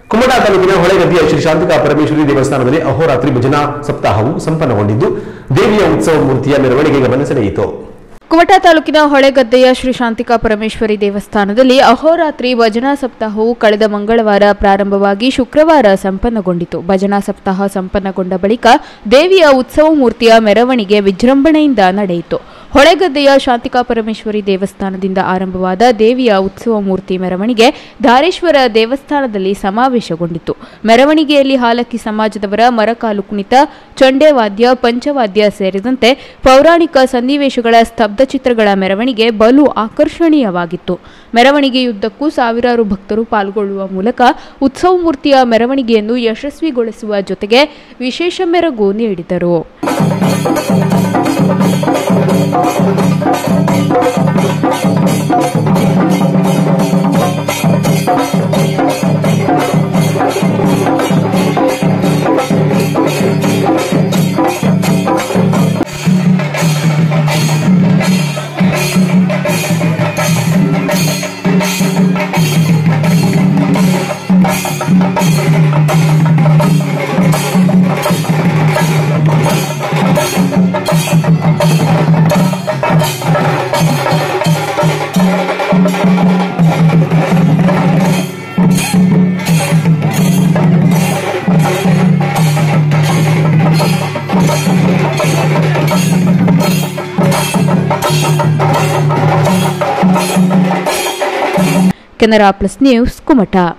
ಕುಮಟಾ ತಾಲೂಕಿನ ಹೊಳೆಗದ್ದಿಯ ಶ್ರೀ ಶಾಂತಿಕಾ ಪರಮೇಶ್ವರಿ ದೇವಸ್ಥಾನದಲ್ಲಿ ಅಹೋರಾತ್ರಿ ಭಜನಾ ಸಪ್ತಾಹವು ಸಂಪನ್ನಗೊಂಡಿದ್ದು ದೇವಿಯ ಉತ್ಸವ ಮೂರ್ತಿಯ ಮೆರವಣಿಗೆ ಗಮನ ಸೆಳೆಯಿತು ಕುಮಟಾ ತಾಲೂಕಿನ ಹೊಳೆಗದ್ದೆಯ ಶ್ರೀ ಶಾಂತಿಕಾ ಪರಮೇಶ್ವರಿ ದೇವಸ್ಥಾನದಲ್ಲಿ ಅಹೋರಾತ್ರಿ ಭಜನಾ ಸಪ್ತಾಹವು ಕಳೆದ ಮಂಗಳವಾರ ಪ್ರಾರಂಭವಾಗಿ ಶುಕ್ರವಾರ ಸಂಪನ್ನಗೊಂಡಿತು ಭಜನಾ ಸಪ್ತಾಹ ಸಂಪನ್ನಗೊಂಡ ಬಳಿಕ ದೇವಿಯ ಉತ್ಸವ ಮೂರ್ತಿಯ ಮೆರವಣಿಗೆ ವಿಜೃಂಭಣೆಯಿಂದ ನಡೆಯಿತು ಹೊಳೆಗದ್ದೆಯ ಶಾಂತಿಕಾ ಪರಮೇಶ್ವರಿ ದೇವಸ್ಥಾನದಿಂದ ಆರಂಭವಾದ ದೇವಿಯ ಉತ್ಸವ ಮೂರ್ತಿ ಮೆರವಣಿಗೆ ಧಾರೇಶ್ವರ ದೇವಸ್ಥಾನದಲ್ಲಿ ಸಮಾವೇಶಗೊಂಡಿತು ಮೆರವಣಿಗೆಯಲ್ಲಿ ಹಾಲಕ್ಕಿ ಸಮಾಜದವರ ಮರಕಾಲು ಕುಣಿತ ಚಂಡೆವಾದ್ಯ ಪಂಚವಾದ್ಯ ಸೇರಿದಂತೆ ಪೌರಾಣಿಕ ಸನ್ನಿವೇಶಗಳ ಸ್ತಬ್ಧಚಿತ್ರಗಳ ಮೆರವಣಿಗೆ ಬಲು ಆಕರ್ಷಣೀಯವಾಗಿತ್ತು ಮೆರವಣಿಗೆಯುದ್ದಕ್ಕೂ ಸಾವಿರಾರು ಭಕ್ತರು ಪಾಲ್ಗೊಳ್ಳುವ ಮೂಲಕ ಉತ್ಸವ ಮೂರ್ತಿಯ ಮೆರವಣಿಗೆಯನ್ನು ಯಶಸ್ವಿಗೊಳಿಸುವ ಜೊತೆಗೆ ವಿಶೇಷ ಮೆರುಗು ನೀಡಿದರು ಕೆನರಾ ಪ್ಲಸ್ ನ್ಯೂಸ್ ಕುಮಟಾ